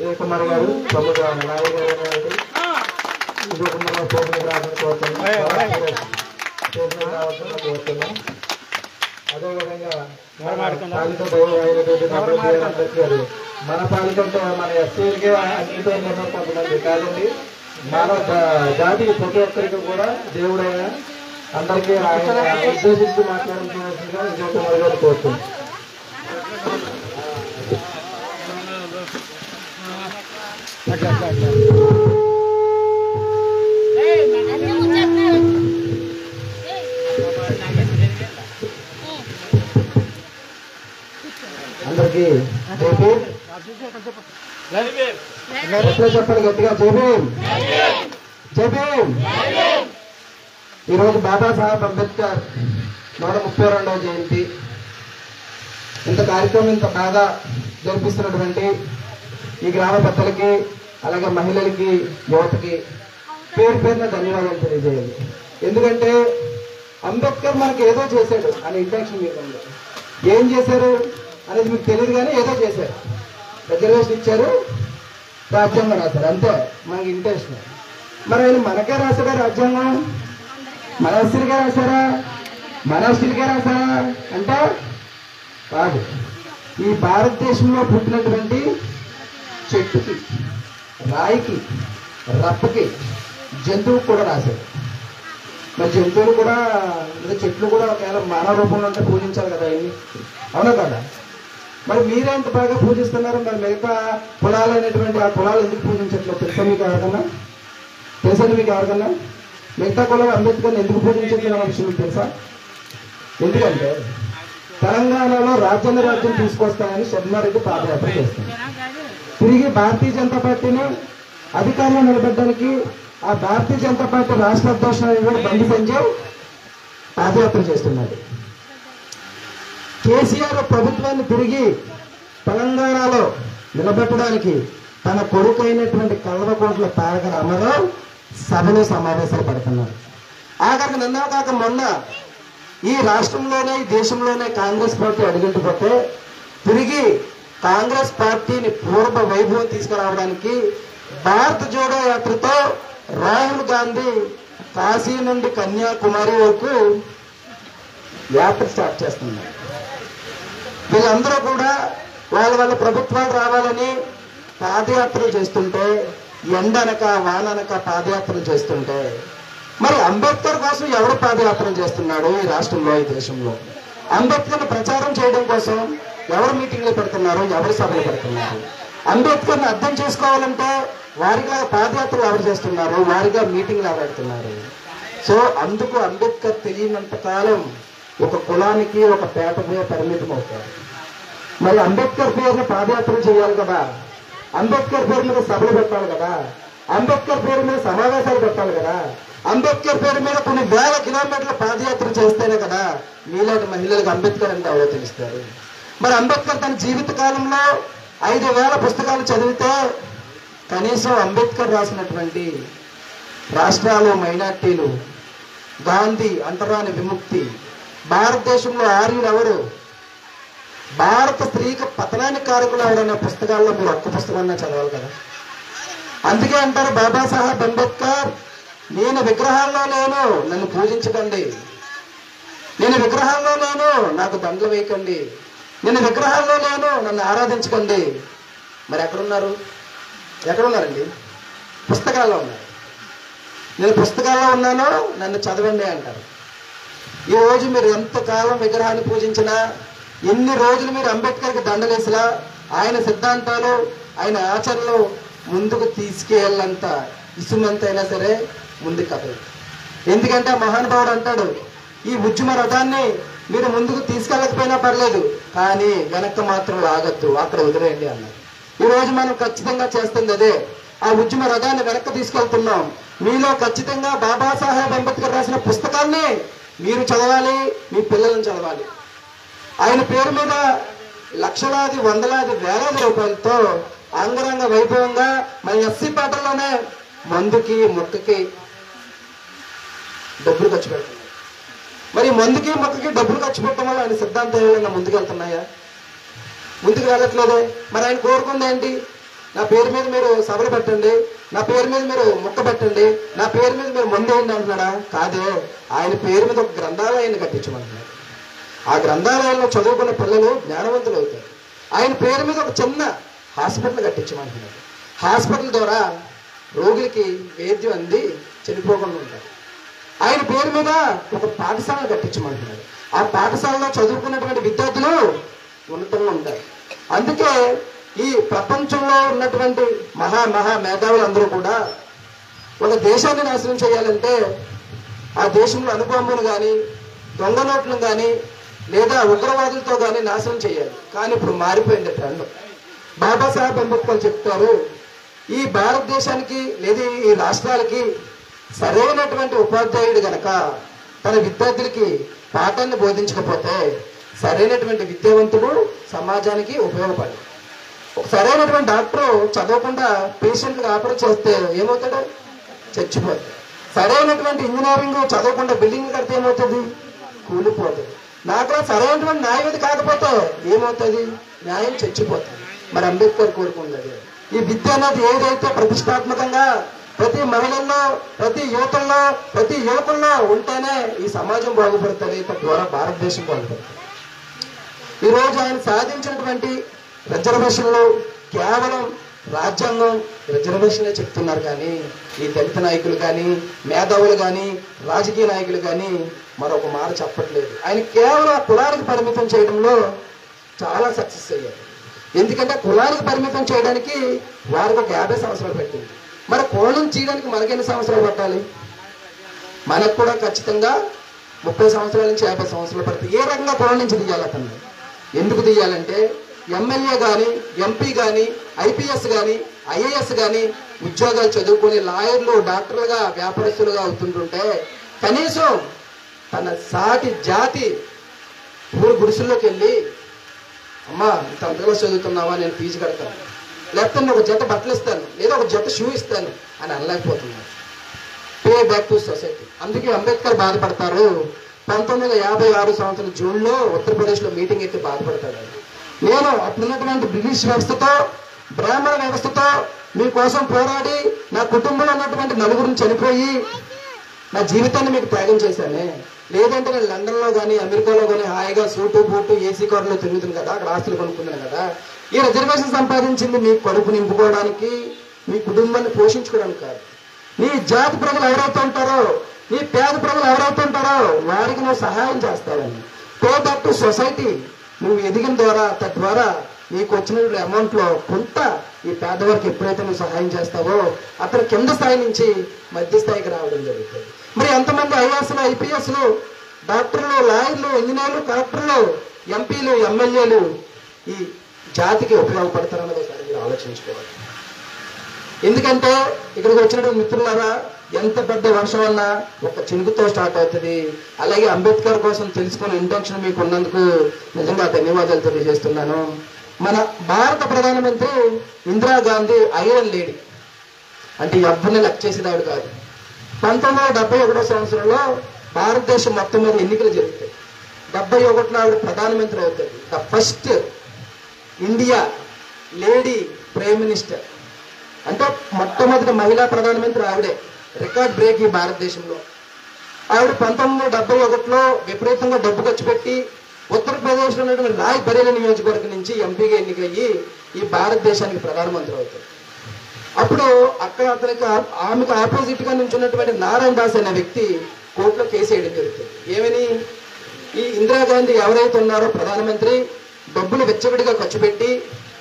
విజయ్ కుమార్ గారు తమ్ముడు నాయ గారు అనేవాడు. విజయ్ కుమార్ గారు పేరు మీద రావాలని కోరుతున్నాం పేరు మీద రావాలని కోరుతున్నాం అదేవిధంగా మన పాలిక దైవ అయినటువంటి డాక్టర్ బిఆర్ అంబేద్కర్ మన పాలిక అంటే మన ఎస్సీలకే అంకితం ఉన్న కొంతమంది కాదండి మన జా- జాతికి ప్రతి ఒక్కరికి కూడా దేవుడైన అందరికీ ఆయన ఉద్దేశించి మాట్లాడుతున్నట్టుగా విజయ్ కుమార్ గారు కోరుతున్నాం అందరికి జేపీ గట్టిగా చెప్పండి గట్టిగా జేపీ జేపీ ఈరోజు బాబాసాహెబ్ అంబేద్కర్ నూట ముప్పై రెండవ జయంతి ఇంత కార్యక్రమం ఇంత బాగా జరిపిస్తున్నటువంటి ఈ గ్రామ పెద్దలకి అలాగే మహిళలకి యువతకి పేరు పేరున ధన్యవాదాలు తెలియజేయాలి ఎందుకంటే అంబేద్కర్ మనకి ఏదో చేశాడు అనే ఇంటెన్షన్ మీకు ఉంది ఏం చేశారు అనేది మీకు తెలియదు కానీ ఏదో చేశారు రిజర్వేషన్ ఇచ్చారు రాజ్యాంగం రాశారు అంతే మనకి ఇంటెన్షన్ మరి ఆయన మనకే రాశాడా రాజ్యాంగం మన ఎస్సీలకే రాశారా మన ఎస్సీలకే రాశారా అంటే కాదు ఈ భారతదేశంలో పుట్టినటువంటి చెట్టుకి రాయికి రప్పకి జంతువుకు కూడా రాశారు మరి జంతువులు కూడా లేదా చెట్లు కూడా ఒకవేళ మానవ రూపంలో ఉంటే పూజించాలి కదా అవి అవునా కదా మరి మీరే ఎంత బాగా పూజిస్తున్నారు మరి మిగతా కులాలు అనేటువంటి ఆ కులాలు ఎందుకు పూజించట్లేదు తెలుసా మీకు ఎవరికన్నా తెలుసండి మీకు ఎవరికన్నా మిగతా కులాలు అంబేద్కర్ని ఎందుకు పూజించట్లేదు అనే విషయం మీకు తెలుసా ఎందుకంటే తెలంగాణలో రాజ్యాంగ రాజ్యం తీసుకొస్తానని శర్మారెడ్డి పాదయాత్ర చేస్తుంది తిరిగి భారతీయ జనతా పార్టీని అధికారంలో నిలబెట్టడానికి ఆ భారతీయ జనతా పార్టీ రాష్ట్ర అధ్యక్షుడు కూడా బండి సంజయ్ పాదయాత్ర చేస్తున్నాడు కేసీఆర్ ప్రభుత్వాన్ని తిరిగి తెలంగాణలో నిలబెట్టడానికి తన కొడుకు అయినటువంటి కల్వకుంట్ల తారక రామారావు సభలో సమావేశాలు పెడుతున్నారు ఆఖరికి నిన్న కాక మొన్న ఈ రాష్ట్రంలోనే ఈ దేశంలోనే కాంగ్రెస్ పార్టీ అడుగుంటుపోతే తిరిగి కాంగ్రెస్ పార్టీని పూర్వ వైభవం తీసుకురావడానికి భారత్ జోడో యాత్రతో రాహుల్ గాంధీ కాశీ నుండి కన్యాకుమారి వరకు యాత్ర స్టార్ట్ చేస్తున్నారు వీళ్ళందరూ కూడా వాళ్ళ వాళ్ళ ప్రభుత్వాలు రావాలని పాదయాత్రలు చేస్తుంటే ఎండనక వాననక పాదయాత్రలు చేస్తుంటే మరి అంబేద్కర్ కోసం ఎవరు పాదయాత్రలు చేస్తున్నాడు ఈ రాష్ట్రంలో ఈ దేశంలో అంబేద్కర్ ప్రచారం చేయడం కోసం ఎవరు మీటింగ్లు పెడుతున్నారు ఎవరు సభలు పెడుతున్నారు అంబేద్కర్ని అర్థం చేసుకోవాలంటే వారిగా పాదయాత్రలు ఎవరు చేస్తున్నారు వారిగా మీటింగ్లు ఎవరు పెడుతున్నారు సో అందుకు అంబేద్కర్ తెలియనంత కాలం ఒక కులానికి ఒక పేటకే పరిమితం అవుతారు మరి అంబేద్కర్ పేరున పాదయాత్రలు చేయాలి కదా అంబేద్కర్ పేరు మీద సభలు పెట్టాలి కదా అంబేద్కర్ పేరు మీద సమావేశాలు పెట్టాలి కదా అంబేద్కర్ పేరు మీద కొన్ని వేల కిలోమీటర్ల పాదయాత్ర చేస్తేనే కదా మీలాంటి మహిళలకు అంబేద్కర్ అంటే ఎవరో తెలుస్తారు మరి అంబేద్కర్ తన జీవిత కాలంలో ఐదు వేల పుస్తకాలు చదివితే కనీసం అంబేద్కర్ రాసినటువంటి రాష్ట్రాలు మైనార్టీలు గాంధీ అంటరాని విముక్తి భారతదేశంలో ఆర్యుడు ఎవరు భారత స్త్రీకి పతనానికి కారకులు ఎవరనే పుస్తకాల్లో మీరు ఒక్క పుస్తకాన్ని చదవాలి కదా అందుకే అంటారు బాబాసాహెబ్ అంబేద్కర్ నేను విగ్రహాల్లో లేను నన్ను పూజించకండి నేను విగ్రహాల్లో లేను నాకు దండలు వేయకండి నేను విగ్రహాల్లో లేను నన్ను ఆరాధించకండి మరి ఎక్కడున్నారు ఎక్కడున్నారండి పుస్తకాల్లో ఉన్నారు నేను పుస్తకాల్లో ఉన్నాను నన్ను చదవండి అంటారు ఈ రోజు మీరు ఎంతకాలం విగ్రహాన్ని పూజించినా ఎన్ని రోజులు మీరు అంబేద్కర్కి దండలేసినా ఆయన సిద్ధాంతాలు ఆయన ఆచరణలు ముందుకు తీసుకెళ్ళంత ఇసుమంత అయినా సరే ముందుకు కదలదు ఎందుకంటే ఆ మహానుభావుడు అంటాడు ఈ ఉద్యమ రథాన్ని మీరు ముందుకు తీసుకెళ్ళకపోయినా పర్లేదు కానీ వెనక్కి మాత్రం లాగద్దు అక్కడ వదిలేయండి అన్నారు ఈ రోజు మనం ఖచ్చితంగా చేస్తుంది అదే ఆ ఉద్యమ రథాన్ని వెనక్కి తీసుకెళ్తున్నాం మీలో ఖచ్చితంగా బాబాసాహెబ్ అంబేద్కర్ రాసిన పుస్తకాన్ని మీరు చదవాలి మీ పిల్లలను చదవాలి ఆయన పేరు మీద లక్షలాది వందలాది వేలాది రూపాయలతో అంగరంగ వైభవంగా మన ఎస్సీ పాటల్లోనే మందుకి మొక్కకి డబ్బులు ఖర్చు పెడుతున్నారు మరి మందుకి మొక్కకి డబ్బులు ఖర్చు పెట్టడం వల్ల ఆయన సిద్ధాంతం ఏమైనా ముందుకు వెళ్తున్నాయా ముందుకు వెళ్ళట్లేదే మరి ఆయన కోరుకుంది ఏంటి నా పేరు మీద మీరు సభలు పెట్టండి నా పేరు మీద మీరు ముక్క పెట్టండి నా పేరు మీద మీరు ముందేయండి అంటున్నాడా కాదే ఆయన పేరు మీద ఒక గ్రంథాలయాన్ని కట్టించమంటున్నాడు ఆ గ్రంథాలయంలో చదువుకున్న పిల్లలు జ్ఞానవంతులు అవుతారు ఆయన పేరు మీద ఒక చిన్న హాస్పిటల్ కట్టించమంటున్నాడు హాస్పిటల్ ద్వారా రోగులకి వైద్యం అంది చనిపోకుండా ఉంటారు ఆయన పేరు మీద ఒక పాఠశాల కట్టించమంటున్నాడు ఆ పాఠశాలలో చదువుకున్నటువంటి విద్యార్థులు ఉన్నతంగా ఉంటారు అందుకే ఈ ప్రపంచంలో ఉన్నటువంటి మహా మహా మేధావులందరూ కూడా ఒక దేశాన్ని నాశనం చేయాలంటే ఆ దేశంలో అనుభవములు కానీ దొంగ నోట్లను కానీ లేదా ఉగ్రవాదులతో కానీ నాశనం చేయాలి కానీ ఇప్పుడు మారిపోయింది ట్రెండ్ బాబాసాహెబ్ అంబేద్కర్ చెప్తారు ఈ భారతదేశానికి లేదా ఈ రాష్ట్రాలకి సరైనటువంటి ఉపాధ్యాయుడు గనక తన విద్యార్థులకి పాఠాన్ని బోధించకపోతే సరైనటువంటి విద్యావంతుడు సమాజానికి ఉపయోగపడదు ఒక సరైనటువంటి డాక్టర్ చదవకుండా పేషెంట్కి ఆపరేట్ చేస్తే ఏమవుతాడు చచ్చిపోతాడు సరైనటువంటి ఇంజనీరింగ్ చదవకుండా బిల్డింగ్ కడితే ఏమవుతుంది కూలిపోతుంది నాకు సరైనటువంటి న్యాయవాది కాకపోతే ఏమవుతుంది న్యాయం చచ్చిపోతుంది మరి అంబేద్కర్ కోరుకున్నది ఈ విద్య అనేది ఏదైతే ప్రతిష్టాత్మకంగా ప్రతి మహిళల్లో ప్రతి యువతల్లో ప్రతి యువకుల్లో ఉంటేనే ఈ సమాజం బాగుపడుతుంది తద్వారా భారతదేశం బాగుపడుతుంది ఈ రోజు ఆయన సాధించినటువంటి రిజర్వేషన్లు కేవలం రాజ్యాంగం రిజర్వేషన్లే చెప్తున్నారు కానీ ఈ దళిత నాయకులు కానీ మేధావులు కానీ రాజకీయ నాయకులు కానీ మరొక మాట చెప్పట్లేదు ఆయన కేవలం ఆ కులానికి పరిమితం చేయడంలో చాలా సక్సెస్ అయ్యారు ఎందుకంటే కులానికి పరిమితం చేయడానికి వారికి ఒక యాభై సంవత్సరాలు పెట్టింది మరి కోణం చేయడానికి మనకి ఎన్ని సంవత్సరాలు పట్టాలి మనకు కూడా ఖచ్చితంగా ముప్పై సంవత్సరాల నుంచి యాభై సంవత్సరాలు పడుతుంది ఏ రకంగా కోణం నుంచి తీయాలి అతన్ని ఎందుకు తీయాలంటే ఎమ్మెల్యే కానీ ఎంపీ కానీ ఐపీఎస్ కానీ ఐఏఎస్ కానీ ఉద్యోగాలు చదువుకొని లాయర్లు డాక్టర్లుగా వ్యాపారస్తులుగా అవుతుంటుంటే కనీసం తన సాటి జాతి ఊరు గుడిసెల్లోకి వెళ్ళి అమ్మా ఇంత అంతగా చదువుతున్నావా నేను ఫీజు కడతాను లేకపోతే నేను ఒక జత బట్టలు ఇస్తాను లేదా ఒక జత షూ ఇస్తాను అని అనలేకపోతున్నాను పే బ్యాక్ టు సొసైటీ అందుకే అంబేద్కర్ బాధపడతారు పంతొమ్మిది వందల యాభై ఆరు సంవత్సరం జూన్లో ఉత్తరప్రదేశ్లో మీటింగ్ ఎత్తి బాధపడతాడు ఆయన. నేను అప్పుడున్నటువంటి బ్రిటిష్ వ్యవస్థతో బ్రాహ్మణ వ్యవస్థతో మీకోసం పోరాడి నా కుటుంబంలో ఉన్నటువంటి నలుగురిని చనిపోయి నా జీవితాన్ని మీకు త్యాగం చేశానే లేదంటే నేను లండన్లో కానీ అమెరికాలో కానీ హాయిగా సూటు బూటు ఏసీ కార్లో తిరుగుతుంది కదా అక్కడ ఆస్తులు కొనుక్కున్నాను కదా ఈ రిజర్వేషన్ సంపాదించింది మీ కడుపు నింపుకోవడానికి మీ కుటుంబాన్ని పోషించుకోవడానికి కాదు నీ జాతి ప్రజలు ఎవరైతే ఉంటారో నీ పేద ప్రజలు ఎవరైతే ఉంటారో వారికి నువ్వు సహాయం చేస్తావని పే బ్యాక్ టు సొసైటీ నువ్వు ఎదిగిన ద్వారా తద్వారా నీకు వచ్చిన అమౌంట్ లో కొంత ఈ పేదవారికి ఎప్పుడైతే నువ్వు సహాయం చేస్తావో అతను కింద స్థాయి నుంచి మధ్య స్థాయికి రావడం జరుగుతుంది మరి ఎంతమంది ఐఏఎస్లు ఐపీఎస్లు డాక్టర్లు లాయర్లు ఇంజనీర్లు కలెక్టర్లు ఎంపీలు ఎమ్మెల్యేలు ఈ జాతికి ఉపయోగపడతారన్నది ఒకసారి మీరు ఆలోచించుకోవాలి ఎందుకంటే ఇక్కడికి వచ్చినటువంటి మిత్రులారా ఎంత పెద్ద వర్షం అన్నా ఒక చినుకుతో స్టార్ట్ అవుతుంది అలాగే అంబేద్కర్ కోసం తెలుసుకునే ఇంటెన్షన్ మీకు ఉన్నందుకు నిజంగా ధన్యవాదాలు తెలియజేస్తున్నాను మన భారత ప్రధానమంత్రి ఇందిరాగాంధీ ఐరన్ లేడీ అంటే ఎవరిని లెక్క చేసేదాడు కాదు పంతొమ్మిది వందల డెబ్బై ఒకటో సంవత్సరంలో భారతదేశం మొత్తం మీద ఎన్నికలు జరుగుతాయి డెబ్బై ఒకటిలో ఆవిడ ప్రధానమంత్రి అవుతుంది the first India lady prime minister అంటే మొట్టమొదటి మహిళా ప్రధానమంత్రి ఆవిడే రికార్డ్ బ్రేక్ ఈ భారతదేశంలో ఆవిడ పంతొమ్మిది వందల డెబ్బై ఒకటిలో విపరీతంగా డబ్బు ఖర్చు పెట్టి ఉత్తరప్రదేశ్లో ఉన్నటువంటి రాయ్ బరేలి నియోజకవర్గం నుంచి ఎంపీగా ఎన్నికయ్యి ఈ భారతదేశానికి ప్రధానమంత్రి అవుతారు అప్పుడు అక్కడ అతనికి ఆ- ఆమెకు ఆపోజిట్ గా నుంచున్నటువంటి నారాయణ దాస్ అనే వ్యక్తి కోర్టులో కేసు వేయడం జరుగుతుంది ఏమని ఈ ఇందిరాగాంధీ ఎవరైతే ఉన్నారో ప్రధానమంత్రి డబ్బులు వెచ్చవిడిగా ఖర్చు పెట్టి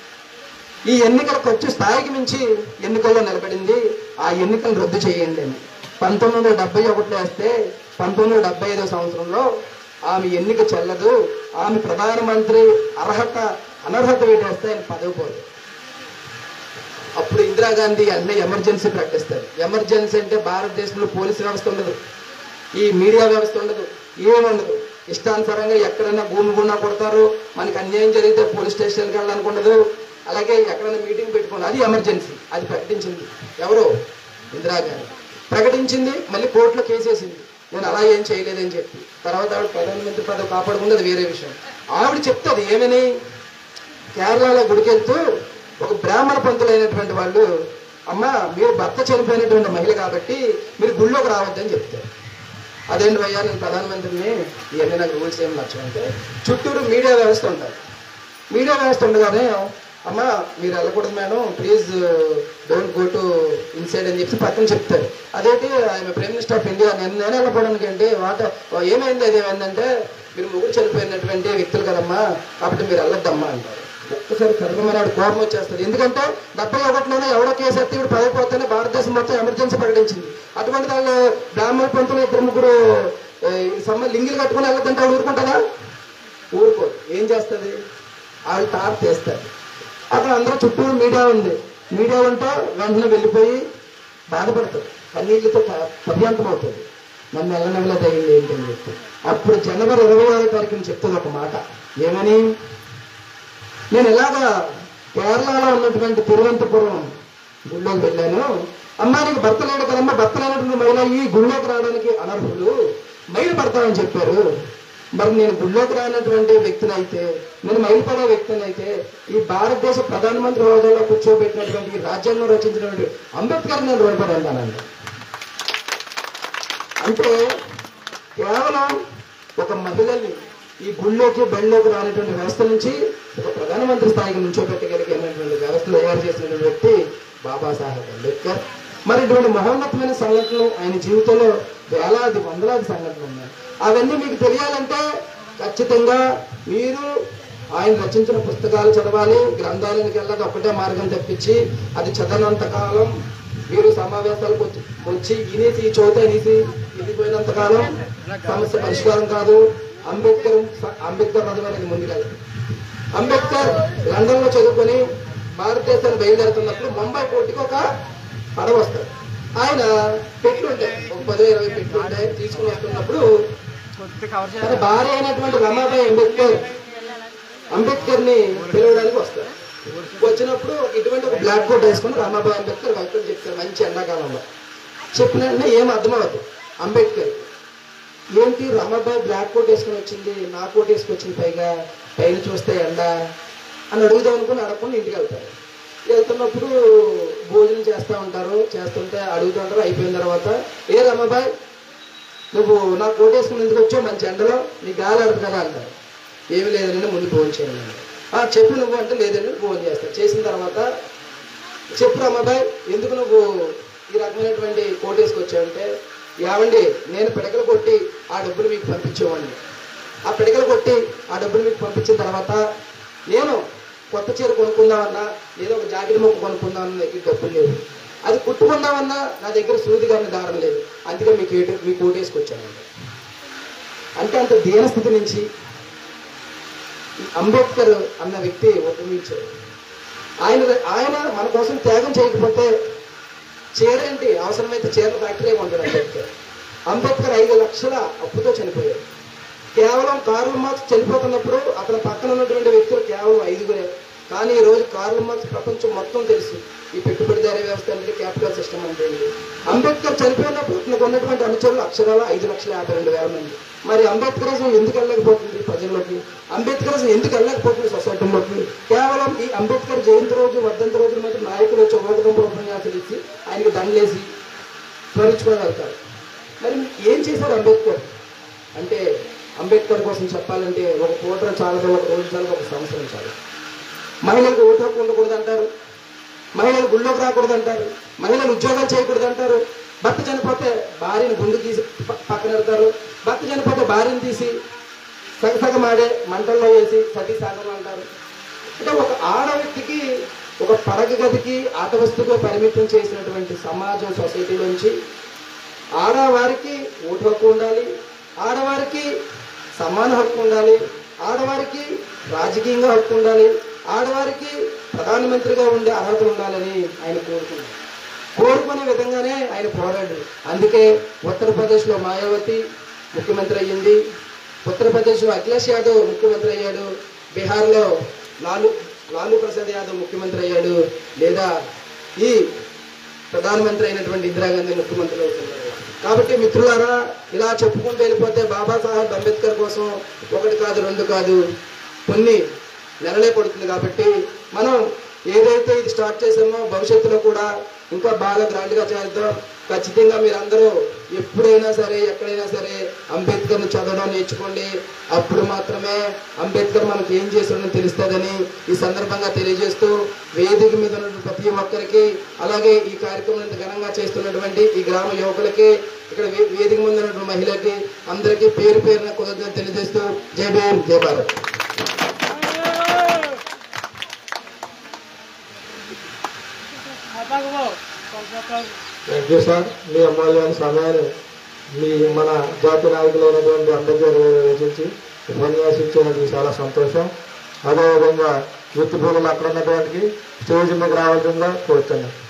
ఈ ఎన్నికల ఖర్చు స్థాయికి మించి ఎన్నికల్లో నిలబడింది ఆ ఎన్నికలు రద్దు చేయండి అని పంతొమ్మిది వందల డెబ్బై ఒకటిలో వేస్తే పంతొమ్మిది వందల డెబ్బై ఐదో సంవత్సరంలో ఆమె ఎన్నిక చెల్లదు ఆమె ప్రధానమంత్రి అర్హత అనర్హత వేటేస్తే ఆయన పదవి పోదు అప్పుడు ఇందిరాగాంధీ అన్ని ఎమర్జెన్సీ ప్రకటిస్తారు ఎమర్జెన్సీ అంటే భారతదేశంలో పోలీసు వ్యవస్థ ఉండదు ఈ మీడియా వ్యవస్థ ఉండదు ఏముండదు ఇష్టానుసారంగా ఎక్కడైనా భూమి గున్నా కొడతారు మనకి అన్యాయం జరిగితే పోలీస్ స్టేషన్కి వెళ్ళడానికి ఉండదు అలాగే ఎక్కడైనా మీటింగ్ పెట్టుకోండి అది ఎమర్జెన్సీ అది ప్రకటించింది ఎవరు ఇందిరాగాంధీ ప్రకటించింది మళ్ళీ కోర్టులో కేసేసింది నేను అలా ఏం చేయలేదని చెప్పి తర్వాత ఆవిడ ప్రధానమంత్రి పదవి కాపాడుకుంది అది వేరే విషయం ఆవిడ చెప్తుంది ఏమని కేరళలో గుడికెళ్తూ ఒక బ్రాహ్మణ పంతులైనటువంటి వాళ్ళు అమ్మ మీరు భర్త చనిపోయినటువంటి మహిళ కాబట్టి మీరు గుళ్ళోకి రావద్దని చెప్తారు అదేంటి భయ్యా నేను ప్రధానమంత్రిని ఇవన్నీ నాకు రూల్స్ ఏం నచ్చవంటే చుట్టూరు మీడియా వ్యవస్థ ఉంటుంది మీడియా వ్యవస్థ ఉండగానే అమ్మ మీరు వెళ్ళకూడదు madam please don't go to inside అని చెప్పి పక్కన చెప్తారు అదేంటి ఆయన ప్రైమ్ మినిస్టర్ ఆఫ్ ఇండియా నేను నేను వెళ్ళకూడడానికి ఏంటి వాట ఏమైంది అది ఏమైందంటే మీరు ముగ్గురు చనిపోయినటువంటి వ్యక్తులు కదమ్మా కాబట్టి మీరు వెళ్ళొద్దమ్మా అంటారు ఒక్కసారి కర్మనాడు కోపం వచ్చేస్తుంది ఎందుకంటే డెబ్బై ఒకటిలోనే ఎవడో కేసు ఎత్తి ఇప్పుడు పదవిపోతేనే భారతదేశం మొత్తం ఎమర్జెన్సీ ప్రకటించింది అటువంటి వాళ్ళు బ్రాహ్మణ పంతులు ఇద్దరు ముగ్గురు ఏ, ఈ సమ్మ లింగిలు కట్టుకుని వెళ్ళొద్దంటే ఆవిడ ఊరుకుంటుందా ఊరుకోదు ఏం చేస్తుంది వాళ్ళు టాప్ చేస్తారు అక్కడ అందరూ చుట్టూ మీడియా ఉంది మీడియా ఉంటే వెంటనే వెళ్ళిపోయి బాధపడుతుంది కన్నీళ్ళతో క- పర్యంతం అవుతుంది నన్ను ఎల్లనెల్ల తగింది ఏంటి అని చెప్పి అప్పుడు జనవరి ఇరవై ఆరో తారీఖున చెప్తుంది ఒక మాట ఏమని నేను ఇలాగా కేరళలో ఉన్నటువంటి తిరువనంతపురం గుళ్ళోకి వెళ్ళాను అమ్మా నీకు భర్త లేడు కదమ్మా భర్త లేనటువంటి మహిళ ఈ గుళ్ళోకి రావడానికి అనర్హులు మైలు పడతామని చెప్పారు మరి నేను గుళ్ళోకి రానటువంటి వ్యక్తిని అయితే నేను మైలు పడే వ్యక్తిని అయితే ఈ భారతదేశ ప్రధానమంత్రి హోదాలో కూర్చోబెట్టినటువంటి ఈ రాజ్యాంగం రచించినటువంటి అంబేద్కర్ నేను రుణపడి ఉంటానండి అంటే కేవలం ఒక మహిళని ఈ గుళ్ళోకి బళ్ళలోకి రానటువంటి వ్యవస్థ నుంచి ఒక ప్రధానమంత్రి స్థాయికి నుంచోబెట్టగలిగినటువంటి వ్యవస్థ తయారు చేసినటువంటి వ్యక్తి బాబాసాహెబ్ అంబేద్కర్ మరి ఇటువంటి మహోన్నతమైన సంఘటనలు ఆయన జీవితంలో వేలాది వందలాది సంఘటనలు ఉన్నాయి అవన్నీ మీకు తెలియాలంటే ఖచ్చితంగా మీరు ఆయన రచించిన పుస్తకాలు చదవాలి గ్రంథాలయానికి వెళ్ళడం ఒకటే మార్గం తప్పించి అది చదవనంత కాలం మీరు సమావేశాలకు వచ్చి వచ్చి ఇనేసి ఈ చోట ఇనేసి ఇది పోయినంత కాలం సమస్య పరిష్కారం కాదు అంబేద్కర్ అంబేద్కర్ మధుమనికి ముందుకెళ్ళదు అంబేద్కర్ లండన్ లో చదువుకొని భారతదేశాన్ని బయలుదేరుతున్నప్పుడు ముంబై పోటీకి ఒక పడవ వస్తాడు ఆయన పెట్లు ఉంటాయి ఒక పదో ఇరవై పెట్లు ఉంటాయి తీసుకుని వస్తున్నప్పుడు తన భార్య అయినటువంటి రమాబాయి అంబేద్కర్ అంబేద్కర్ ని పిలవడానికి వస్తారు వచ్చినప్పుడు ఇటువంటి ఒక బ్లాక్ కోట్ వేసుకుని రామాబాయి అంబేద్కర్ వెల్కమ్ చెప్తారు మంచి ఎండాకాలంలో చెప్పిన వెంటనే ఏం అర్థమవుతుంది అంబేద్కర్ ఏంటి రమాబాయి బ్లాక్ కోట్ వేసుకుని వచ్చింది నా కోట్ వేసుకొచ్చింది పైగా పైన చూస్తే ఎండ అని అడుగుదాం అనుకుని అడగకుండా ఇంటికి వెళ్తారు వెళ్తున్నప్పుడు భోజనం చేస్తూ ఉంటారు చేస్తుంటే అడుగుతూ ఉంటారు అయిపోయిన తర్వాత ఏ రమాబాయ్ నువ్వు నా కోట్ వేసుకుని ఎందుకు వచ్చావు మంచి ఎండలో నీ గాలి ఆడదు కదా అంటారు ఏమి లేదండి ముందు ఫోన్ చేయండి అన్నారు. ఆ చెప్పు నువ్వు అంటే లేదండి ఫోన్ చేస్తాను చేసిన తర్వాత చెప్పు రమాబాయ్ ఎందుకు నువ్వు ఈ రకమైనటువంటి కోట్ వేసుకొచ్చావంటే ఏమండి నేను పిడకలు కొట్టి ఆ డబ్బులు మీకు పంపించేవాడిని ఆ పిడకలు కొట్టి ఆ డబ్బులు మీకు పంపించిన తర్వాత నేను కొత్త చీర కొనుక్కుందామన్నా ఏదో ఒక జాకెట్ మొక్క కొనుక్కుందామన్నా దగ్గర డబ్బులు లేవు అది కుట్టుకుందామన్నా నా దగ్గర సూది కానీ దారం లేదు అందుకే మీకు ఏటు మీ కోట్ వేసుకొచ్చానండి అంటే అంత దీనస్థితి నుంచి ఈ అంబేద్కర్ అన్న వ్యక్తి ఉద్యమించారు ఆయన ఆయన మన కోసం త్యాగం చేయకపోతే చీరేంటి అవసరమైతే చీర ఫ్యాక్టరీ ఉంటాడు అంబేద్కర్ అంబేద్కర్ ఐదు లక్షల అప్పుతో చనిపోయాడు కేవలం కార్ల్ మార్క్స్ చనిపోతున్నప్పుడు అతని పక్కన ఉన్నటువంటి వ్యక్తులు కేవలం ఐదుగురే కానీ ఈ రోజు కార్ల్ మార్క్స్ ప్రపంచం మొత్తం తెలుసు ఈ పెట్టుబడిదారీ వ్యవస్థ అంటే క్యాపిటల్ సిస్టమ్ అంటే ఏంటి. అంబేద్కర్ చనిపోయినప్పుడు ఇతనికి ఉన్నటువంటి అనుచరులు అక్షరాల ఐదు లక్షల యాభై రెండు వేల మంది మరి అంబేద్కరిజం ఎందుకు వెళ్ళలేకపోతుంది ప్రజల్లోకి అంబేద్కరిజం ఎందుకు వెళ్ళలేకపోతుంది సొసైటీలోకి కేవలం ఈ అంబేద్కర్ జయంతి రోజు వర్ధంతి రోజు మాత్రం నాయకులు వచ్చి ఓటకంపు ఉపన్యాసాలు ఇచ్చి ఆయనకి దండలేసి స్మరించుకొని వెళ్తారు మరి ఏం చేశారు అంబేద్కర్ అంటే అంబేద్కర్ కోసం చెప్పాలంటే ఒక పూట చాలదు ఒక రోజు చాలదు ఒక సంవత్సరం చాలు మహిళలకు ఓటు హక్కు ఉండకూడదు అంటారు మహిళలు గుళ్ళోకి రాకూడదు అంటారు మహిళలు ఉద్యోగాలు చేయకూడదు అంటారు భర్త చనిపోతే భార్యను గుండు తీసి ప- పక్కన పెడతారు భర్త చనిపోతే భార్యను తీసి సగసగం ఆడే మంటల్లో వేసి సతీ సాగం అంటారు అంటే ఒక ఆడ వ్యక్తికి ఒక పడగ గదికి ఆట వస్తువుగా పరిమితం చేసినటువంటి సమాజం సొసైటీలోంచి ఆడవారికి ఓటు హక్కు ఉండాలి ఆడవారికి సమాన హక్కు ఉండాలి ఆడవారికి రాజకీయంగా హక్కు ఉండాలి ఆడవారికి ప్రధానమంత్రిగా ఉండే అర్హత ఉండాలని ఆయన కోరుకున్నారు కోరుకునే విధంగానే ఆయన పోరాడు అందుకే ఉత్తరప్రదేశ్లో మాయావతి ముఖ్యమంత్రి అయ్యింది ఉత్తరప్రదేశ్లో అఖిలేష్ యాదవ్ ముఖ్యమంత్రి అయ్యాడు బీహార్లో లాలు లాలూ ప్రసాద్ యాదవ్ ముఖ్యమంత్రి అయ్యాడు లేదా ఈ ప్రధానమంత్రి అయినటువంటి ఇందిరాగాంధీ ముఖ్యమంత్రి అవుతున్నారు కాబట్టి మిత్రులారా ఇలా చెప్పుకుంటూ వెళ్ళిపోతే బాబాసాహెబ్ అంబేద్కర్ కోసం ఒకటి కాదు రెండు కాదు కొన్ని నెలలే పడుతుంది కాబట్టి మనం ఏదైతే ఇది స్టార్ట్ చేసామో భవిష్యత్తులో కూడా ఇంకా బాగా గ్రాండ్గా చేద్దాం ఖచ్చితంగా మీరందరూ ఎప్పుడైనా సరే ఎక్కడైనా సరే అంబేద్కర్ని చదవడం నేర్చుకోండి అప్పుడు మాత్రమే అంబేద్కర్ మనకి ఏం చేశాడని తెలుస్తుందని ఈ సందర్భంగా తెలియజేస్తూ వేదిక మీద ఉన్నటువంటి ప్రతి ఒక్కరికి అలాగే ఈ కార్యక్రమం ఇంత ఘనంగా చేస్తున్నటువంటి ఈ గ్రామ యువకులకి ఇక్కడ వే- వేదిక ముందు ఉన్నటువంటి మహిళలకి అందరికీ పేరు పేరున కృతజ్ఞత తెలియజేస్తూ జై భీమ్ జై భారత్ థ్యాంక్ యూ సార్ మీ అమూల్యమైన సమయాన్ని మీ మన జాతి నాయకులైనటువంటి అంబేద్కర్ గారు రచించి ఉపన్యాసించినందుకు చాలా సంతోషం అదేవిధంగా వృత్తి భూములు అక్కడ ఉన్నటువంటి స్టేజ్ మీద రావాల్సిందిగా కోరుతున్నాను